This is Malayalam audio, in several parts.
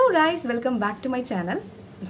guys welcome back to my channel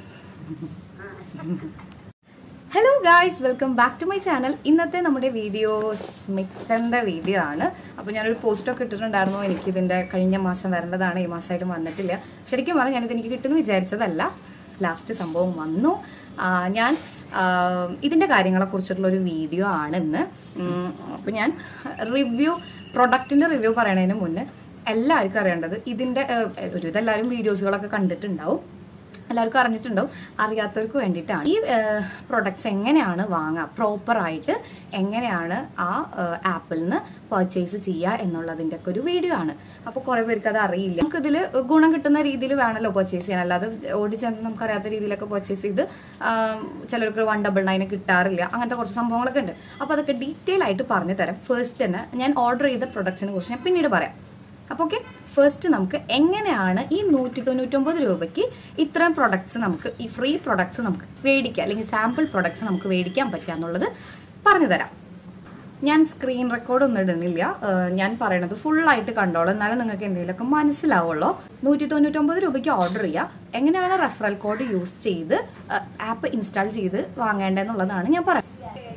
hello guys welcome back to my channel ഇന്നത്തെ നമ്മുടെ വീഡിയോ സ്മിത്തൻ്റെ വീഡിയോ ആണ് അപ്പോൾ ഞാനൊരു പോസ്റ്റൊക്കെ ഇട്ടിട്ടുണ്ടായിരുന്നു എനിക്ക് ഇതിൻ്റെ കഴിഞ്ഞ മാസം വരേണ്ടതാണ് ഈ മാസമായിട്ട് വന്നിട്ടില്ല ശരിക്കും പറഞ്ഞാൽ ഞാനിത് എനിക്ക് കിട്ടുമെന്ന് വിചാരിച്ചതല്ല ലാസ്റ്റ് സംഭവം വന്നു ആ, ഞാൻ ആ, ഇതിൻ്റെ കാര്യങ്ങളെക്കുറിച്ചിട്ടുള്ള ഒരു വീഡിയോ ആണ് ഇന്ന് അപ്പോൾ ഞാൻ റിവ്യൂ പ്രൊഡക്റ്റിൻ്റെ റിവ്യൂ പറയണതിന് മുന്നേ എല്ലാവർക്കും അറിയേണ്ടത് ഇതിൻ്റെ ഒരുവിധം എല്ലാവരും വീഡിയോസുകളൊക്കെ കണ്ടിട്ടുണ്ടാവും എല്ലാവർക്കും അറിഞ്ഞിട്ടുണ്ടാവും അറിയാത്തവർക്ക് വേണ്ടിയിട്ടാണ് ഈ പ്രൊഡക്ട്സ് എങ്ങനെയാണ് വാങ്ങുക പ്രോപ്പറായിട്ട് എങ്ങനെയാണ് ആ ആപ്പിൽ നിന്ന് പർച്ചേസ് ചെയ്യുക എന്നുള്ളതിൻ്റെ ഒക്കെ ഒരു വീഡിയോ ആണ് അപ്പോൾ കുറേ പേർക്ക് അത് അറിയില്ല നമുക്കിതിൽ ഗുണം കിട്ടുന്ന രീതിയിൽ വേണമല്ലോ പർച്ചേസ് ചെയ്യാൻ അല്ലാതെ ഓടി ചെന്ന് നമുക്കറിയാത്ത രീതിയിലൊക്കെ പർച്ചേസ് ചെയ്ത് ആ, ചിലർക്ക് വൺ ഡബിൾ നയന് കിട്ടാറില്ല അങ്ങനത്തെ കുറച്ച് സംഭവങ്ങളൊക്കെ ഉണ്ട് അപ്പോൾ അതൊക്കെ ഡീറ്റെയിൽ ആയിട്ട് പറഞ്ഞു തരാം ഫസ്റ്റ് തന്നെ ഞാൻ ഓർഡർ ചെയ്ത പ്രൊഡക്ട്സിനെ കുറിച്ച് ഞാൻ പിന്നീട് പറയാം അപ്പോൾ ഓക്കെ ഫസ്റ്റ് നമുക്ക് എങ്ങനെയാണ് ഈ നൂറ്റി തൊണ്ണൂറ്റൊമ്പത് രൂപയ്ക്ക് ഇത്രയും പ്രൊഡക്ട്സ് നമുക്ക് ഈ ഫ്രീ പ്രൊഡക്ട്സ് നമുക്ക് മേടിക്കാം അല്ലെങ്കിൽ സാമ്പിൾ പ്രൊഡക്ട്സ് നമുക്ക് മേടിക്കാൻ പറ്റുക എന്നുള്ളത് പറഞ്ഞു തരാം ഞാൻ സ്ക്രീൻ റെക്കോർഡ് ഒന്നും ഇടുന്നില്ല ഏഹ് ഞാൻ പറയണത് ഫുള്ളായിട്ട് കണ്ടോളൂ എന്നാലും നിങ്ങൾക്ക് എന്തെങ്കിലുമൊക്കെ മനസ്സിലാവുള്ളൂ നൂറ്റി തൊണ്ണൂറ്റൊമ്പത് രൂപയ്ക്ക് ഓർഡർ ചെയ്യുക എങ്ങനെയാണ് റെഫറൽ കോഡ് യൂസ് ചെയ്ത് ആപ്പ് ഇൻസ്റ്റാൾ ചെയ്ത് വാങ്ങേണ്ടതെന്നുള്ളതാണ് ഞാൻ പറയുന്നത്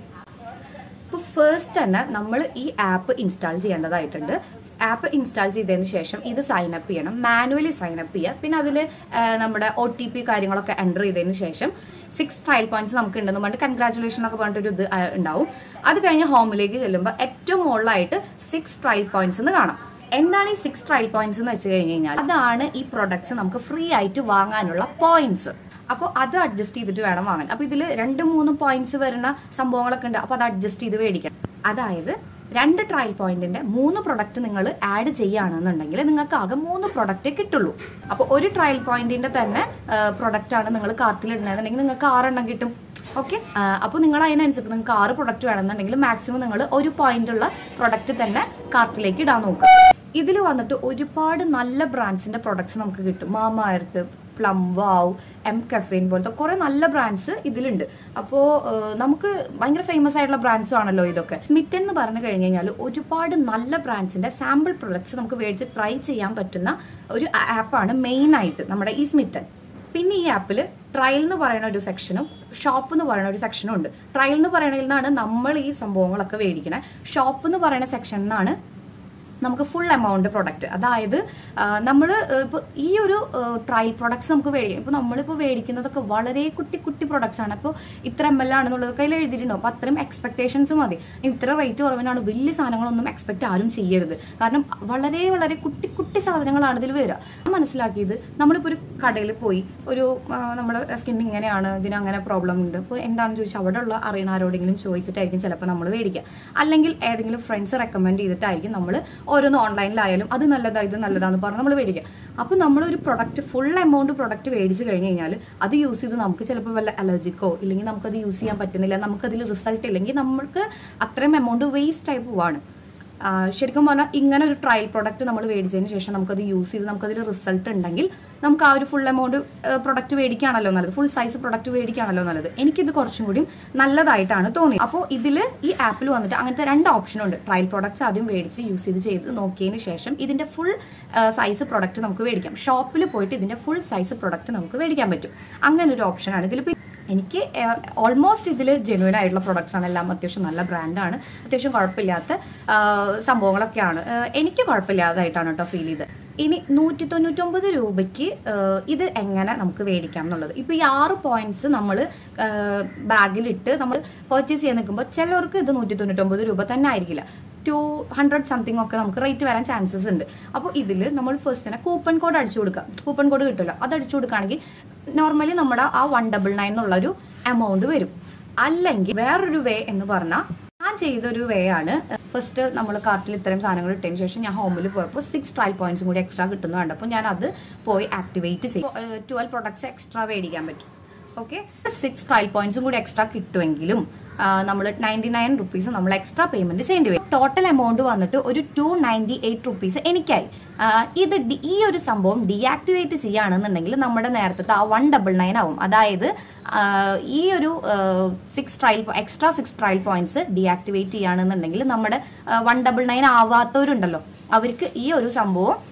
അപ്പോൾ ഫസ്റ്റ് തന്നെ നമ്മൾ ഈ ആപ്പ് ഇൻസ്റ്റാൾ ചെയ്യേണ്ടതായിട്ടുണ്ട് ആപ്പ് ഇൻസ്റ്റാൾ ചെയ്തതിന് ശേഷം ഇത് സൈൻ അപ്പ് ചെയ്യണം മാനുവലി സൈൻ അപ്പ് ചെയ്യുക പിന്നെ അതിൽ നമ്മുടെ ഒ ടി പി കാര്യങ്ങളൊക്കെ എൻ്റർ ചെയ്തതിന് ശേഷം സിക്സ് ട്രയൽ പോയിന്റ്സ് നമുക്ക് ഉണ്ടെന്ന് പറഞ്ഞിട്ട് കൺഗ്രാറ്റുലേഷൻ ഒക്കെ പറഞ്ഞിട്ടൊരു ഇത് ആ, ഉണ്ടാവും അത് കഴിഞ്ഞ് ഹോമിലേക്ക് ചെല്ലുമ്പോൾ ഏറ്റവും മുകളിലായിട്ട് സിക്സ് ട്രയൽ പോയിന്റ്സ് എന്ന് കാണാം എന്താണ് ഈ സിക്സ് ട്രയൽ പോയിന്റ്സ് എന്ന് വെച്ച് കഴിഞ്ഞ് കഴിഞ്ഞാൽ അതാണ് ഈ പ്രൊഡക്ട്സ് നമുക്ക് ഫ്രീ ആയിട്ട് വാങ്ങാനുള്ള പോയിന്റ്സ് അപ്പോൾ അത് അഡ്ജസ്റ്റ് ചെയ്തിട്ട് വേണം വാങ്ങാൻ അപ്പോൾ ഇതിൽ രണ്ട് മൂന്ന് പോയിന്റ്സ് വരുന്ന സംഭവങ്ങളൊക്കെ ഉണ്ട് അപ്പോൾ അത് അഡ്ജസ്റ്റ് ചെയ്ത് മേടിക്കണം അതായത് രണ്ട് ട്രയൽ പോയിന്റിന്റെ മൂന്ന് പ്രൊഡക്റ്റ് നിങ്ങൾ ആഡ് ചെയ്യുകയാണെന്നുണ്ടെങ്കിൽ നിങ്ങൾക്ക് ആകെ മൂന്ന് പ്രൊഡക്റ്റ് കിട്ടുള്ളൂ അപ്പോൾ ഒരു ട്രയൽ പോയിന്റിന്റെ തന്നെ പ്രൊഡക്റ്റ് ആണ് നിങ്ങൾ കാർട്ടിൽ ഇടുന്നതെന്നുണ്ടെങ്കിൽ നിങ്ങൾക്ക് ആറെണ്ണം കിട്ടും ഓക്കെ അപ്പോൾ നിങ്ങൾ അതിനനുസരിച്ച് നിങ്ങൾക്ക് ആറ് പ്രൊഡക്റ്റ് വേണമെന്നുണ്ടെങ്കിൽ മാക്സിമം നിങ്ങൾ ഒരു പോയിന്റ് ഉള്ള പ്രൊഡക്റ്റ് തന്നെ കാർട്ടിലേക്ക് ഇടാൻ നോക്കുക ഇതിൽ വന്നിട്ട് ഒരുപാട് നല്ല ബ്രാൻഡ്സിന്റെ പ്രൊഡക്ട്സ് നമുക്ക് കിട്ടും Mamaearth Plum Wow mCaffeine പോലത്തെ കുറേ നല്ല ബ്രാൻഡ്സ് ഇതിലുണ്ട് അപ്പോൾ നമുക്ക് ഭയങ്കര ഫേമസ് ആയിട്ടുള്ള ബ്രാൻഡ്സും ആണല്ലോ ഇതൊക്കെ സ്മിറ്റ് എന്ന് പറഞ്ഞു കഴിഞ്ഞ് കഴിഞ്ഞാൽ ഒരുപാട് നല്ല ബ്രാൻഡ്സിന്റെ സാമ്പിൾ പ്രൊഡക്ട്സ് നമുക്ക് മേടിച്ച് ട്രൈ ചെയ്യാൻ പറ്റുന്ന ഒരു ആപ്പാണ് മെയിൻ ആയിട്ട് നമ്മുടെ ഈ സ്മിറ്റൻ പിന്നെ ഈ ആപ്പിൽ ട്രയൽ എന്ന് പറയുന്ന ഒരു സെക്ഷനും ഷോപ്പ് എന്ന് പറയുന്ന ഒരു സെക്ഷനും ഉണ്ട് ട്രയൽ എന്ന് പറയുന്നതിൽ നിന്നാണ് നമ്മൾ ഈ സംഭവങ്ങളൊക്കെ മേടിക്കണേ ഷോപ്പ് എന്ന് പറയുന്ന സെക്ഷനിൽ നിന്നാണ് നമുക്ക് ഫുൾ എമൗണ്ട് പ്രൊഡക്റ്റ് അതായത് നമ്മൾ ഇപ്പോൾ ഈ ഒരു ട്രയൽ പ്രൊഡക്ട്സ് നമുക്ക് മേടിക്കാം ഇപ്പോൾ നമ്മളിപ്പോൾ മേടിക്കുന്നതൊക്കെ വളരെ കുട്ടി കുട്ടി പ്രൊഡക്ട്സ് ആണ് അപ്പോൾ ഇത്ര എം എൽ ആണെന്നുള്ളതൊക്കെ അതിൽ എഴുതിയിട്ടുണ്ടോ അപ്പോൾ അത്രയും എക്സ്പെക്ടേഷൻസ് മതി ഇത്ര റേറ്റ് കുറവിനാണ് വലിയ സാധനങ്ങളൊന്നും എക്സ്പെക്ട് ആരും ചെയ്യരുത് കാരണം വളരെ വളരെ കുട്ടി കുട്ടി സാധനങ്ങളാണ് ഇതിൽ വരിക ഞാൻ മനസ്സിലാക്കിയത് നമ്മളിപ്പോൾ ഒരു കടയിൽ പോയി ഒരു ആ, നമ്മുടെ സ്കിൻ ഇങ്ങനെയാണ് ഇതിന് അങ്ങനെ പ്രോബ്ലം ഉണ്ട് അപ്പോൾ എന്താണെന്ന് ചോദിച്ചാൽ അവിടെ ഉള്ള അറിയണ ആരോടെങ്കിലും ചോദിച്ചിട്ടായിരിക്കും ചിലപ്പോൾ നമ്മൾ മേടിക്കുക അല്ലെങ്കിൽ ഏതെങ്കിലും ഫ്രണ്ട്സ് റെക്കമെൻഡ് ചെയ്തിട്ടായിരിക്കും നമ്മൾ ഓരോന്ന് ഓൺലൈനിലായാലും അത് നല്ലതാ ഇത് നല്ലതാന്ന് പറഞ്ഞ് നമ്മൾ മേടിക്കുക അപ്പോൾ നമ്മളൊരു പ്രൊഡക്റ്റ് ഫുൾ എമൗണ്ട് പ്രൊഡക്റ്റ് മേടിച്ച് കഴിഞ്ഞ് കഴിഞ്ഞാൽ അത് യൂസ് ചെയ്ത് നമുക്ക് ചിലപ്പോൾ വല്ല അലർജിക്കോ ഇല്ലെങ്കിൽ നമുക്കത് യൂസ് ചെയ്യാൻ പറ്റുന്നില്ല നമുക്കതിൽ റിസൾട്ട് ഇല്ലെങ്കിൽ നമുക്ക് അത്രയും എമൗണ്ട് വേസ്റ്റ് ആയി പോവാണ് ആ, ശരിക്കും പറഞ്ഞാൽ ഇങ്ങനെ ഒരു ട്രയൽ പ്രൊഡക്റ്റ് നമ്മൾ മേടിച്ചതിന് ശേഷം നമുക്കത് യൂസ് ചെയ്ത് നമുക്കതിൽ റിസൾട്ട് ഉണ്ടെങ്കിൽ നമുക്ക് ആ ഒരു ഫുൾ എമൗണ്ട് പ്രൊഡക്റ്റ് മേടിക്കുകയാണല്ലോ നല്ലത് ഫുൾ സൈസ് പ്രൊഡക്റ്റ് മേടിക്കുകയാണല്ലോ നല്ലത് എനിക്കിത് കുറച്ചും കൂടി നല്ലതായിട്ടാണ് തോന്നിയത് അപ്പോൾ ഇതിൽ ഈ ആപ്പിൽ വന്നിട്ട് അങ്ങനത്തെ രണ്ട് ഓപ്ഷൻ ഉണ്ട് ട്രയൽ പ്രൊഡക്ട്സ് ആദ്യം മേടിച്ച് യൂസ് ചെയ്ത് ചെയ്ത് നോക്കിയതിന് ശേഷം ഇതിൻ്റെ ഫുൾ സൈസ് പ്രൊഡക്റ്റ് നമുക്ക് മേടിക്കാം ഷോപ്പിൽ പോയിട്ട് ഇതിൻ്റെ ഫുൾ സൈസ് പ്രൊഡക്റ്റ് നമുക്ക് മേടിക്കാൻ പറ്റും അങ്ങനെ ഒരു ഓപ്ഷനാണ് ഇതിലിപ്പോൾ എനിക്ക് ഓൾമോസ്റ്റ് ഇതിൽ ജെനുവൻ ആയിട്ടുള്ള പ്രൊഡക്ട്സ് ആണ് എല്ലാം അത്യാവശ്യം നല്ല ബ്രാൻഡാണ് അത്യാവശ്യം കുഴപ്പമില്ലാത്ത ആ, സംഭവങ്ങളൊക്കെയാണ് ആ, എനിക്ക് കുഴപ്പമില്ലാതായിട്ടാണ് കേട്ടോ ഫീൽ ചെയ്തത് ഇനി നൂറ്റി തൊണ്ണൂറ്റൊമ്പത് രൂപയ്ക്ക് ആ, ഇത് എങ്ങനെ നമുക്ക് മേടിക്കാം എന്നുള്ളത് ഇപ്പോൾ ഈ ആറ് പോയിന്റ്സ് നമ്മൾ ബാഗിലിട്ട് നമ്മൾ പർച്ചേസ് ചെയ്യാൻ നിൽക്കുമ്പോൾ ചിലർക്ക് ഇത് നൂറ്റി തൊണ്ണൂറ്റൊമ്പത് രൂപ തന്നെ ആയിരിക്കില്ല ടു ഹൺഡ്രഡ് സംതിങ് ഒക്കെ നമുക്ക് റേറ്റ് വരാൻ ചാൻസസ് ഉണ്ട് അപ്പോൾ ഇതിൽ നമ്മൾ ഫസ്റ്റ് തന്നെ കൂപ്പൺ കോഡ് അടിച്ചു കൊടുക്കുക കൂപ്പൺ കോഡ് കിട്ടില്ല അത് അടിച്ചു കൊടുക്കുകയാണെങ്കിൽ നോർമലി നമ്മുടെ ആ വൺ ഡബിൾ നയൻ എന്നുള്ളൊരു എമൗണ്ട് വരും അല്ലെങ്കിൽ വേറൊരു വേ എന്ന് പറഞ്ഞാൽ ഞാൻ ചെയ്തൊരു വേ ആണ് ഫസ്റ്റ് നമ്മൾ കാർട്ടിൽ ഇത്രയും സാധനങ്ങൾ ഇട്ടതിന് ശേഷം ഞാൻ ഹോമിൽ പോയപ്പോൾ സിക്സ് ട്രയൽ പോയിന്റ്സും കൂടി എക്സ്ട്രാ കിട്ടുന്നു കണ്ടപ്പോൾ ഞാൻ അത് പോയി ആക്ടിവേറ്റ് ചെയ്യും ട്വൽവ് പ്രൊഡക്ട്സ് എക്സ്ട്രാ മേടിക്കാൻ പറ്റും ഓക്കെ സിക്സ് ട്രയൽ പോയിന്റ്സും കൂടി എക്സ്ട്രാ കിട്ടുമെങ്കിലും നമ്മൾ നയൻറ്റി നയൻ റുപ്പീസ് നമ്മൾ എക്സ്ട്രാ പേയ്മെന്റ് ചെയ്യേണ്ടി വരും ടോട്ടൽ എമൗണ്ട് വന്നിട്ട് ഒരു ടു നയൻറ്റി എയ്റ്റ് റുപ്പീസ് എനിക്കായി ആ, ഇത് ഡി- ഈ ഒരു സംഭവം ഡീആക്ടിവേറ്റ് ചെയ്യുകയാണെന്നുണ്ടെങ്കിൽ നമ്മുടെ നേരത്തെ ആ വൺ ഡബിൾ നയൻ ആവും അതായത് ആ, ഈ ഒരു six trial extra six trial points deactivate ചെയ്യുകയാണെന്നുണ്ടെങ്കിൽ നമ്മുടെ വൺ ഡബിൾ നയൻ ആവാത്തവരുണ്ടല്ലോ അവർക്ക് ഈ ഒരു സംഭവം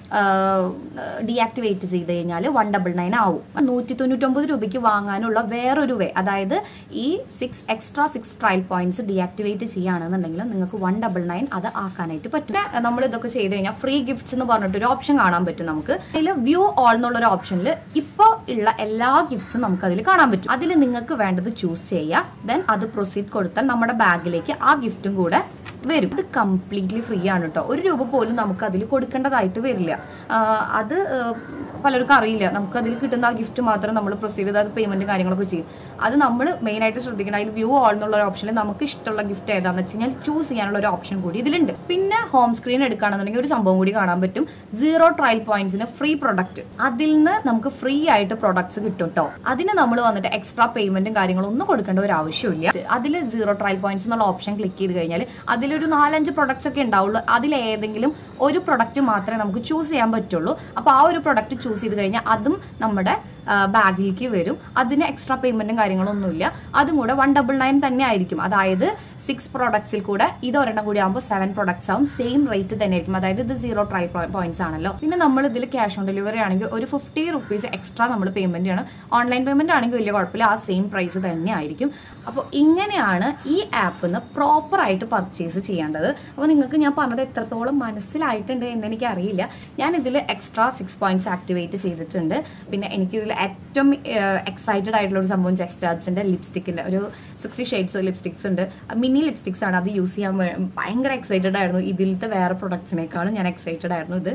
ഡീആക്ടിവേറ്റ് ചെയ്ത് കഴിഞ്ഞാൽ വൺ ഡബിൾ നയൻ ആവും നൂറ്റി തൊണ്ണൂറ്റൊമ്പത് രൂപയ്ക്ക് വാങ്ങാനുള്ള വേറൊരു വേ അതായത് ഈ six extra six trial points deactivate ചെയ്യുകയാണെന്നുണ്ടെങ്കിൽ നിങ്ങൾക്ക് വൺ ഡബിൾ നയൻ അത് ആക്കാനായിട്ട് പറ്റും പിന്നെ നമ്മൾ ഇതൊക്കെ ചെയ്ത് കഴിഞ്ഞാൽ ഫ്രീ ഗിഫ്റ്റ്സ് എന്ന് പറഞ്ഞിട്ട് ഒരു ഓപ്ഷൻ കാണാൻ പറ്റും നമുക്ക് അതിൽ വ്യൂ ഓൾ എന്നുള്ള ഒരു ഓപ്ഷനിൽ ഇപ്പോൾ ഉള്ള എല്ലാ ഗിഫ്റ്റ്സും നമുക്ക് അതിൽ കാണാൻ പറ്റും അതിൽ നിങ്ങൾക്ക് വേണ്ടത് ചൂസ് ചെയ്യുക ദെൻ അത് പ്രൊസീഡ് കൊടുത്താൽ നമ്മുടെ ബാഗിലേക്ക് ആ ഗിഫ്റ്റും കൂടെ വരും ഇത് കംപ്ലീറ്റ്ലി ഫ്രീ ആണ് കേട്ടോ ഒരു രൂപ പോലും നമുക്ക് അതിൽ കൊടുക്കേണ്ടതായിട്ട് വരില്ല ആഹ് അത് ആഹ് പലർക്കും അറിയില്ല നമുക്ക് അതിൽ കിട്ടുന്ന ആ ഗിഫ്റ്റ് മാത്രം നമ്മൾ പ്രൊസീഡ് ചെയ്ത് അത് പേയ്മെന്റ് കാര്യങ്ങളൊക്കെ ചെയ്യും അത് നമ്മൾ മെയിൻ ആയിട്ട് ശ്രദ്ധിക്കണം അതിൽ വ്യൂ ഓൾ എന്നുള്ള ഒരു ഓപ്ഷനിൽ നമുക്ക് ഇഷ്ടമുള്ള ഗിഫ്റ്റ് ഏതാണെന്ന് വെച്ച് കഴിഞ്ഞാൽ ചൂസ് ചെയ്യാനുള്ള ഒരു ഓപ്ഷൻ കൂടി ഇതിലുണ്ട് പിന്നെ ഹോം സ്ക്രീൻ എടുക്കുകയാണെന്നുണ്ടെങ്കിൽ ഒരു സംഭവം കൂടി കാണാൻ പറ്റും സീറോ ട്രയൽ പോയിന്റ്സിന് ഫ്രീ പ്രൊഡക്റ്റ് അതിൽ നിന്ന് നമുക്ക് ഫ്രീ ആയിട്ട് പ്രൊഡക്ട്സ് കിട്ടും കേട്ടോ അതിന് നമ്മൾ വന്നിട്ട് എക്സ്ട്രാ പേയ്മെന്റും കാര്യങ്ങളും ഒന്നും കൊടുക്കേണ്ട ഒരു ആവശ്യമില്ല അതിൽ സീറോ ട്രയൽ പോയിന്റ്സ് എന്നുള്ള ഓപ്ഷൻ ക്ലിക്ക് ചെയ്ത് കഴിഞ്ഞാൽ അതിലൊരു നാലഞ്ച് പ്രൊഡക്ട്സ് ഒക്കെ ഉണ്ടാവുള്ളൂ അതിലേതെങ്കിലും ഒരു പ്രൊഡക്റ്റ് മാത്രമേ നമുക്ക് ചൂസ് ചെയ്യാൻ പറ്റുള്ളൂ അപ്പോൾ ആ ഒരു പ്രൊഡക്റ്റ് ചൂസ് ചെയ്ത് കഴിഞ്ഞാൽ അതും നമ്മുടെ ബാഗിലേക്ക് വരും അതിന് എക്സ്ട്രാ പേയ്മെന്റും കാര്യങ്ങളൊന്നുമില്ല അതും കൂടെ വൺ ഡബിൾ നയൻ തന്നെ ആയിരിക്കും അതായത് സിക്സ് പ്രൊഡക്ട്സിൽ കൂടെ ഇത് ഒരെണ്ണം കൂടി ആകുമ്പോൾ സെവൻ പ്രൊഡക്ട്സ് ആവും സെയിം റേറ്റ് തന്നെ ആയിരിക്കും അതായത് ഇത് സീറോ ട്രൈ പോയിന്റ്സ് ആണല്ലോ പിന്നെ നമ്മൾ ഇതിൽ ക്യാഷ് ഓൺ ഡെലിവറി ആണെങ്കിൽ ഒരു ഫിഫ്റ്റി റുപ്പീസ് എക്സ്ട്രാ നമ്മൾ പേയ്മെന്റ് ചെയ്യണം ഓൺലൈൻ പേയ്മെന്റ് ആണെങ്കിൽ വലിയ കുഴപ്പമില്ല ആ സെയിം പ്രൈസ് തന്നെ ആയിരിക്കും അപ്പോൾ ഇങ്ങനെയാണ് ഈ ആപ്പിൽ നിന്ന് പ്രോപ്പർ ആയിട്ട് പർച്ചേസ് ചെയ്യേണ്ടത് അപ്പോൾ നിങ്ങൾക്ക് ഞാൻ പറഞ്ഞത് എത്രത്തോളം മനസ്സിലായിട്ടുണ്ട് എന്ന് എനിക്ക് അറിയില്ല ഞാൻ ഇതിൽ എക്സ്ട്രാ സിക്സ് പോയിന്റ്സ് ആക്ടിവേറ്റ് ചെയ്തിട്ടുണ്ട് പിന്നെ എനിക്കിതിൽ ഏറ്റവും എക്സൈറ്റഡ് ആയിട്ടുള്ള ഒരു സംഭവം ജെസ്റ്റാബ്സിന്റെ ലിപ്സ്റ്റിക്കിന്റെ ഒരു സിക്സ്റ്റി ഷെയ്ഡ്സ് ലിപ്സ്റ്റിക്സ് ഉണ്ട് മിനി ലിപ്സ്റ്റിക്സ് ആണ് അത് യൂസ് ചെയ്യാൻ വേ- ഭയങ്കര എക്സൈറ്റഡ് ആയിരുന്നു ഇതിലത്തെ വേറെ പ്രൊഡക്ട്സിനേക്കാളും ഞാൻ എക്സൈറ്റഡ് ആയിരുന്നു ഇത്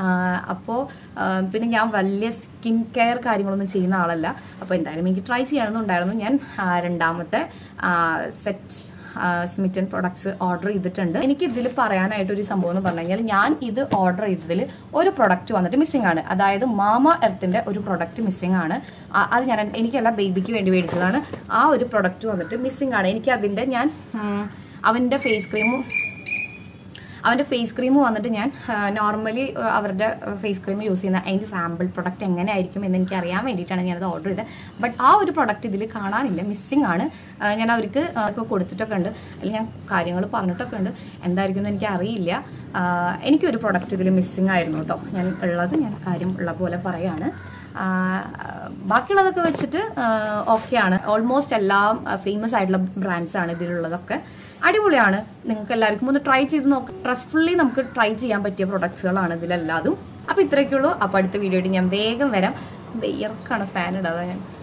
അപ്പോൾ പിന്നെ ഞാൻ വലിയ സ്കിൻ കെയർ കാര്യങ്ങളൊന്നും ചെയ്യുന്ന ആളല്ല അപ്പോൾ എന്തായാലും എനിക്ക് ട്രൈ ചെയ്യണമെന്നുണ്ടായിരുന്നു ഞാൻ ആ, രണ്ടാമത്തെ സെറ്റ് സ്മിറ്റൻ പ്രൊഡക്ട്സ് ഓർഡർ ചെയ്തിട്ടുണ്ട് എനിക്ക് ഇതിൽ പറയാനായിട്ട് ഒരു സംഭവം എന്ന് പറഞ്ഞു കഴിഞ്ഞാൽ ഞാൻ ഇത് ഓർഡർ ചെയ്തതിൽ ഒരു പ്രൊഡക്റ്റ് വന്നിട്ട് മിസ്സിംഗ് ആണ് അതായത് മാമ എർത്തിന്റെ ഒരു പ്രൊഡക്റ്റ് മിസ്സിംഗ് ആണ് ആ, അത് ഞാൻ എനിക്കല്ല ബേബിക്ക് വേണ്ടി മേടിച്ചതാണ് ആ ഒരു പ്രൊഡക്റ്റ് വന്നിട്ട് മിസ്സിംഗ് ആണ് എനിക്ക് അതിന്റെ ഞാൻ ഉം, അവന്റെ ഫേസ് ക്രീമും അവൻ്റെ ഫേസ് ക്രീം വന്നിട്ട് ഞാൻ നോർമലി അവരുടെ ഫേസ് ക്രീം യൂസ് ചെയ്യുന്ന അതിൻ്റെ സാമ്പിൾ പ്രൊഡക്റ്റ് എങ്ങനെ ആയിരിക്കും എന്ന് എനിക്ക് അറിയാൻ വേണ്ടിയിട്ടാണ് ഞാനത് ഓർഡർ ചെയ്തത് ബട്ട് ആ ഒരു പ്രൊഡക്റ്റ് ഇതിൽ കാണാനില്ല മിസ്സിംഗ് ആണ് ആ, ഞാൻ അവർക്ക് ആ, ഒക്കെ കൊടുത്തിട്ടൊക്കെ ഉണ്ട് അല്ലെങ്കിൽ ഞാൻ കാര്യങ്ങൾ പറഞ്ഞിട്ടൊക്കെ ഉണ്ട് എന്തായിരിക്കും എന്ന് എനിക്ക് അറിയില്ല ആ, എനിക്കൊരു പ്രൊഡക്റ്റ് ഇതിൽ മിസ്സിംഗ് ആയിരുന്നു കേട്ടോ ഞാൻ ഉള്ളത് ഞാൻ കാര്യം ഉള്ള പോലെ പറയാണ് ആ, ബാക്കിയുള്ളതൊക്കെ വെച്ചിട്ട് ഓക്കെയാണ് ഓൾമോസ്റ്റ് എല്ലാം ഫേമസ് ആയിട്ടുള്ള ബ്രാൻഡ്സ് ആണ് ഇതിലുള്ളതൊക്കെ അടിപൊളിയാണ് നിങ്ങൾക്ക് എല്ലാവർക്കും ഒന്ന് ട്രൈ ചെയ്ത് നോക്കാം ട്രസ്റ്റ്ഫുള്ളി നമുക്ക് ട്രൈ ചെയ്യാൻ പറ്റിയ പ്രൊഡക്ട്സുകളാണ് ഇതിലെല്ലാതും അപ്പോൾ ഇത്രയൊക്കെയുള്ളൂ അപ്പോൾ അടുത്ത വീഡിയോ ഞാൻ വേഗം വരാം വെയർക്കാണ് ഫാൻ ഇടാതെ ഞാൻ